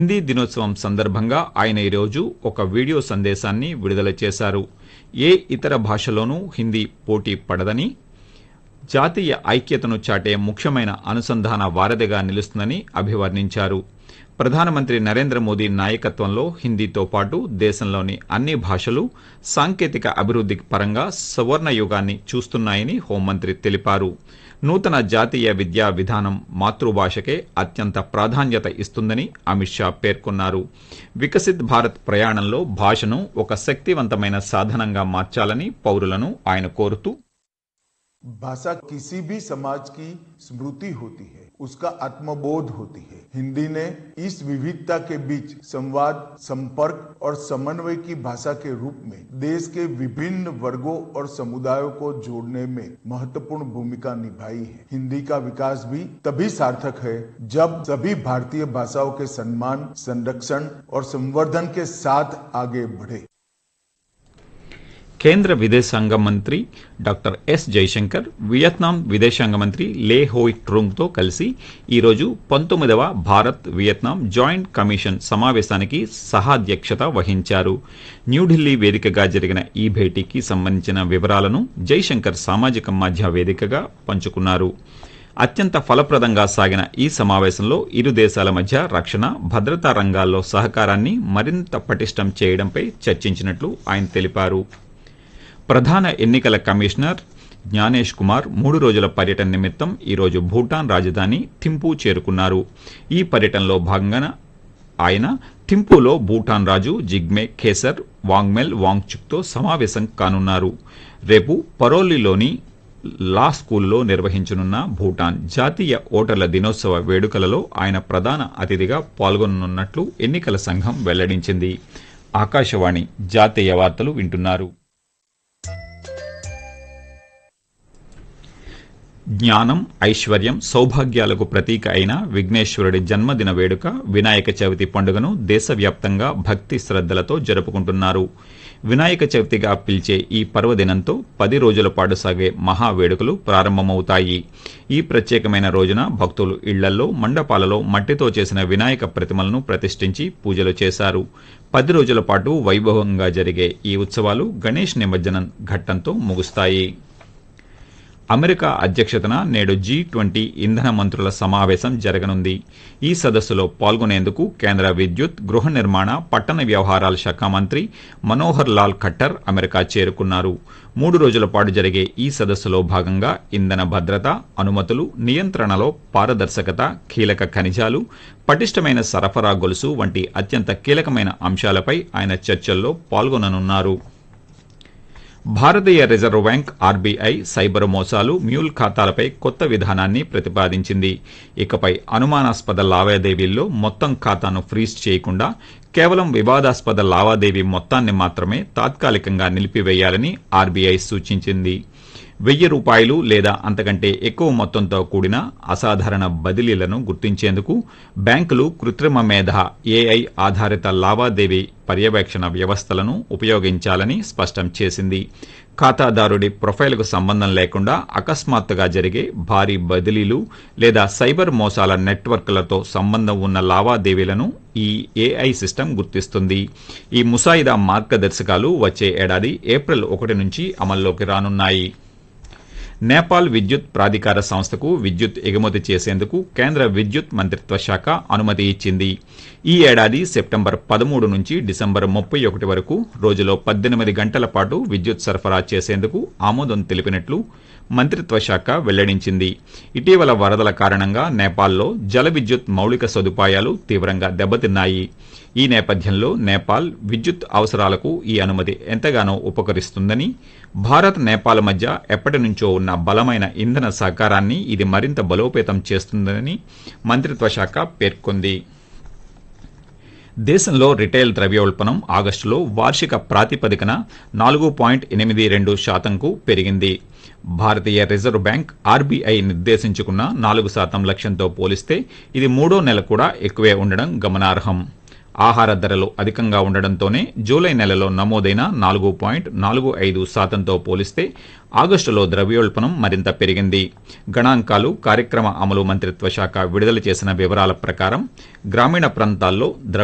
హిందీ దినోత్సవం సందర్భంగా ఆయన ఈరోజు ఒక వీడియో సందేశాన్ని విడుదల చేశారు ఏ ఇతర భాషలోనూ హిందీ పోటీ పడదని జాతీయ ఐక్యతను చాటే ముఖ్యమైన అనుసంధాన వారధిగా నిలుస్తుందని అభివర్ణించారు ప్రధానమంత్రి నరేంద్ర మోదీ నాయకత్వంలో హిందీతో పాటు దేశంలోని అన్ని భాషలు సాంకేతిక అభివృద్ధి పరంగా సువర్ణ యుగాన్ని చూస్తున్నాయని హోంమంత్రి తెలిపారు నూతన జాతీయ విద్యా విధానం మాతృభాషకే అత్యంత ప్రాధాన్యత ఇస్తుందని అమిత్ షా పేర్కొన్నారు వికసిత్ భారత్ ప్రయాణంలో భాషను ఒక శక్తివంతమైన సాధనంగా మార్చాలని పౌరులను ఆయన కోరుతూ भाषा किसी भी समाज की स्मृति होती है उसका आत्मबोध होती है हिंदी ने इस विविधता के बीच संवाद संपर्क और समन्वय की भाषा के रूप में देश के विभिन्न वर्गों और समुदायों को जोड़ने में महत्वपूर्ण भूमिका निभाई है हिंदी का विकास भी तभी सार्थक है जब सभी भारतीय भाषाओं के सम्मान संरक्षण और संवर्धन के साथ आगे बढ़े కేంద్ర విదేశాంగ మంత్రి డాక్టర్ ఎస్ జైశంకర్ వియత్నాం విదేశాంగ మంత్రి లే హోయ్ ట్రూంగ్తో కలిసి ఈరోజు పంతొమ్మిదవ భారత్ వియత్నాం జాయింట్ కమిషన్ సమావేశానికి సహాధ్యక్షత వహించారు న్యూఢిల్లీ వేదికగా జరిగిన ఈ భేటీకి సంబంధించిన వివరాలను జైశంకర్ సామాజిక మాధ్యమ వేదికగా పంచుకున్నారు అత్యంత ఫలప్రదంగా సాగిన ఈ సమావేశంలో ఇరు దేశాల మధ్య రక్షణ భద్రతా రంగాల్లో సహకారాన్ని మరింత పటిష్టం చేయడంపై చర్చించినట్లు ఆయన తెలిపారు ప్రధాన ఎన్నికల కమిషనర్ జ్ఞానేష్ కుమార్ మూడు రోజుల పర్యటన నిమిత్తం ఈరోజు భూటాన్ రాజధాని థింపూ చేరుకున్నారు ఈ పర్యటనలో భాగంగా ఆయన థింపూలో భూటాన్ రాజు జిగ్మే ఖేసర్ వాంగ్మెల్ వాంగ్చుక్తో సమావేశం కానున్నారు రేపు పరోలిలోని లా స్కూల్లో నిర్వహించనున్న భూటాన్ జాతీయ ఓటర్ల దినోత్సవ వేడుకలలో ఆయన ప్రధాన అతిథిగా పాల్గొననున్నట్లు ఎన్నికల సంఘం వెల్లడించింది ఆకాశవాణి జాతీయ వార్తలు వింటున్నారు జ్ఞానం ఐశ్వర్యం సౌభాగ్యాలకు ప్రతీక అయిన విఘ్నేశ్వరుడి జన్మదిన వేడుక వినాయక చవితి పండుగను దేశవ్యాప్తంగా భక్తి శ్రద్దలతో జరుపుకుంటున్నారు వినాయక చవితిగా పిలిచే ఈ పర్వదినంతో పది రోజుల పాటు సాగే మహావేడుకలు ప్రారంభమవుతాయి ఈ ప్రత్యేకమైన రోజున భక్తులు ఇళ్లలో మండపాలలో మట్టితో చేసిన వినాయక ప్రతిమలను ప్రతిష్ఠించి పూజలు చేశారు పది రోజుల పాటు వైభవంగా జరిగే ఈ ఉత్సవాలు గణేష్ నిమజ్జనం ఘట్టంతో ముగుస్తాయి అమెరికా అధ్యక్షతన నేడు జీ ట్వంటీ ఇంధన మంత్రుల సమావేశం జరగనుంది ఈ సదస్సులో పాల్గొనేందుకు కేంద్ర విద్యుత్ గృహ నిర్మాణ పట్టణ వ్యవహారాల శాఖ మంత్రి మనోహర్ లాల్ ఖట్టర్ అమెరికా చేరుకున్నారు మూడు రోజుల పాటు జరిగే ఈ సదస్సులో భాగంగా ఇంధన భద్రత అనుమతులు నియంత్రణలో పారదర్శకత కీలక ఖనిజాలు పటిష్టమైన సరఫరా గొలుసు వంటి అత్యంత కీలకమైన అంశాలపై ఆయన చర్చల్లో పాల్గొననున్నారు భారతీయ రిజర్వ్ బ్యాంక్ ఆర్బీఐ సైబర్ మోసాలు మ్యూల్ ఖాతాలపై కొత్త విధానాన్ని ప్రతిపాదించింది ఇకపై అనుమానాస్పద లావాదేవీల్లో మొత్తం ఖాతాను ఫ్రీజ్ చేయకుండా కేవలం వివాదాస్పద లావాదేవీ మొత్తాన్ని మాత్రమే తాత్కాలికంగా నిలిపివేయాలని ఆర్బీఐ సూచించింది వెయ్యి రూపాయలు లేదా అంతకంటే ఎక్కువ మొత్తంతో కూడిన అసాధారణ బదిలీలను గుర్తించేందుకు బ్యాంకులు కృత్రిమ మేధ ఏఐ ఆధారిత లావాదేవీ పర్యవేక్షణ వ్యవస్థలను ఉపయోగించాలని స్పష్టం చేసింది ఖాతాదారుడి ప్రొఫైల్కు సంబంధం లేకుండా అకస్మాత్తుగా జరిగే భారీ బదిలీలు లేదా సైబర్ మోసాల నెట్వర్క్లతో సంబంధం ఉన్న లావాదేవీలను ఈ ఏఐ సిస్టమ్ గుర్తిస్తుంది ఈ ముసాయిదా మార్గదర్శకాలు వచ్చే ఏడాది ఏప్రిల్ ఒకటి నుంచి అమల్లోకి రానున్నాయి నేపాల్ విద్యుత్ ప్రాధికార సంస్థకు విద్యుత్ ఎగుమతి చేసేందుకు కేంద్ర విద్యుత్ మంత్రిత్వ శాఖ అనుమతి ఇచ్చింది ఈ ఏడాది సెప్టెంబర్ పదమూడు నుంచి డిసెంబర్ ముప్పై ఒకటి వరకు రోజులో పద్దెనిమిది గంటల పాటు విద్యుత్ సరఫరా చేసేందుకు ఆమోదం తెలిపినట్లు మంత్రిత్వ శాఖ వెల్లడించింది ఇటీవల వరదల కారణంగా నేపాల్లో జల విద్యుత్ మౌలిక సదుపాయాలు తీవ్రంగా దెబ్బతిన్నాయి ఈ నేపథ్యంలో నేపాల్ విద్యుత్ అవసరాలకు ఈ అనుమతి ఎంతగానో ఉపకరిస్తుందని భారత్ నేపాల్ మధ్య ఎప్పటి నుంచో ఉన్న బలమైన ఇంధన సహకారాన్ని ఇది మరింత బలోపేతం చేస్తుందని మంత్రిత్వ శాఖ పేర్కొంది దేశంలో రిటైల్ ద్రవ్యోల్బణం ఆగస్టులో వార్షిక ప్రాతిపదికన నాలుగు పాయింట్ ఎనిమిది రెండు శాతంకు పెరిగింది భారతీయ రిజర్వ్ బ్యాంక్ ఆర్బీఐ నిర్దేశించుకున్న నాలుగు శాతం లక్ష్యంతో పోలిస్తే ఇది మూడో నెల కూడా ఎక్కువే ఉండడం గమనార్హం ఆహార ధరలు అధికంగా ఉండడంతోనే జూలై నెలలో నమోదైన నాలుగు పాయింట్ నాలుగు ఐదు శాతంతో పోలిస్తే ఆగస్టులో ద్రవ్యోల్బణం మరింత పెరిగింది గణాంకాలు కార్యక్రమ అమలు మంత్రిత్వ శాఖ విడుదల చేసిన వివరాల ప్రకారం గ్రామీణ ప్రాంతాల్లో ద్రవ్య